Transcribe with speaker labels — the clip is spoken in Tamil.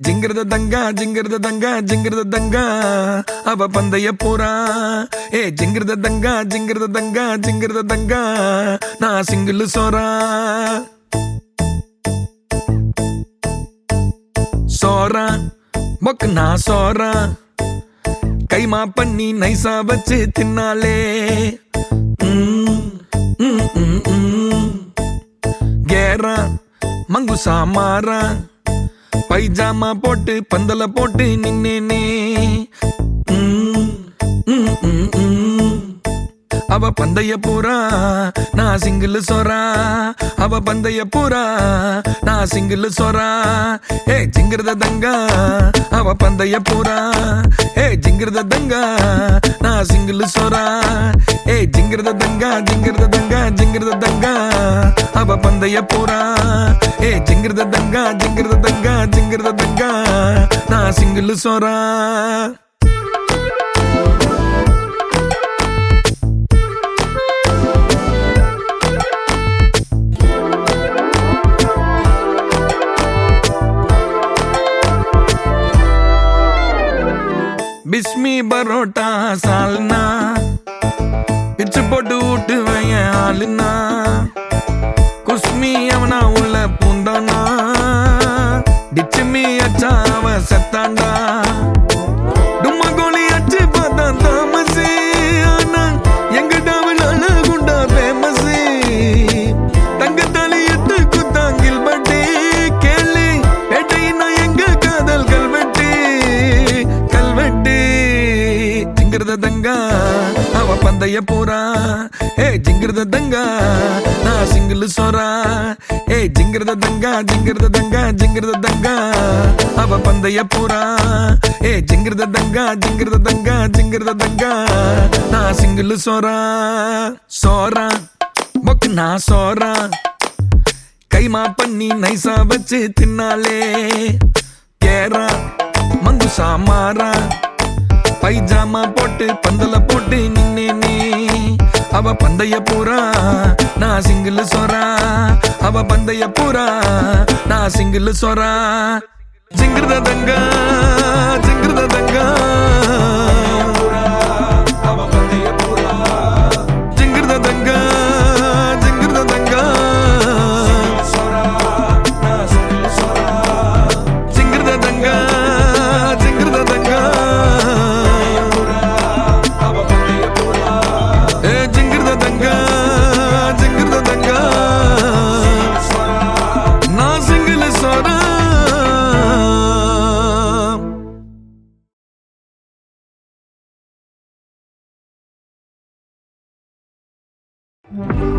Speaker 1: ஜிங்கிரத தங்கா ஜிங்கிரத தங்கா ஜிங்கிரத தங்கா அவ பந்தய போறா ஏ ஜிங்கிரத தங்கா ஜிங்கிரத தங்கா ஜிங்கிரத தங்கா நான் சிங்கிள் சோறா சோறா மொக்கு நான் சோறா கைமா பண்ணி நைசா வச்சு தின்னாலே ம், ம், ம், ம். கேரா மங்குசா மாறா பைஜாமா போட்டு பந்தல போட்டு நின்னேனே ம், ம், ம், ம். அவ பந்தய பூரா நான் சிங்கிள் சொரா அவ பந்தய பூரா நான் சிங்கிள் சொரா ஏ ஜிங்கிரத தங்கா அவ பந்தய பூரா ஏ ஜிங்கிரத தங்கா நான் சிங்கிள் சொரா ஏ ஜிங்கிரத தங்கா ஜிங்கிரத தங்கா ஜிங்கிரத தங்கா அவ பந்தய பூரா ஏ ஜிங்கிரத தங்கா ஜிங்கிரத தங்கா ஜிங்கிரத தங்கா நான் சிங்கிள் சொரா பிஸ்மி பரோட்டா சால்னா பிச்சு போட்டு விட்டு வைய ஆளுனா குஸ்மி அவனா உள்ள பூந்தானா டிச்சுமி அச்சா அவன் செத்தாண்டா டும்மா கோழி அச்சு பார்த்தா தாமசி ஆனா எங்க டாவில் அழகுண்டா ஃபேமஸி தங்க தாலி எட்டு குத்தாங்கில் பட்டி கேளு ஏட்டையினா எங்க காதல் கல்வெட்டு கல்வெட்டு ஜிங்கிரத தங்கா அவ பந்தய போறா ஏ ஜிங்கிரத தங்கா நான் சிங்கிள் சோறா ஏ ஜிங்கிரத தங்கா ஜிங்கிரத தங்கா ஜிங்கிரத தங்கா அவ பந்தய போறா ஏ ஜிங்கிரத தங்கா ஜிங்கிரத தங்கா ஜிங்கிரத தங்கா நான் சிங்கிள் சோறா சோறா மொக்கு நான் சோறா கைமா பண்ணி நைசா வச்சு தின்னாலே கேரா மங்குசா மாறா பைஜாமா போட்டு பந்தல போட்டு நின்னேனே அவ பந்தய பூரா நான் சிங்கிள் சொரா அவ பந்தய பூரா நான் சிங்கிள் சொரா ஜிங்கிரத தங்கா ஜிங்கிரத தங்கா ஜிங்கிரத தங்கா ஜிங்கிரத தங்கா ஜிங்கிரத தங்கா ஜிங்கிரத தங்கா ஏ ஜிங்கிரத தங்கா ஜிங்கிரத தங்கா நான் சிங்கிள் சோரா
Speaker 2: Thank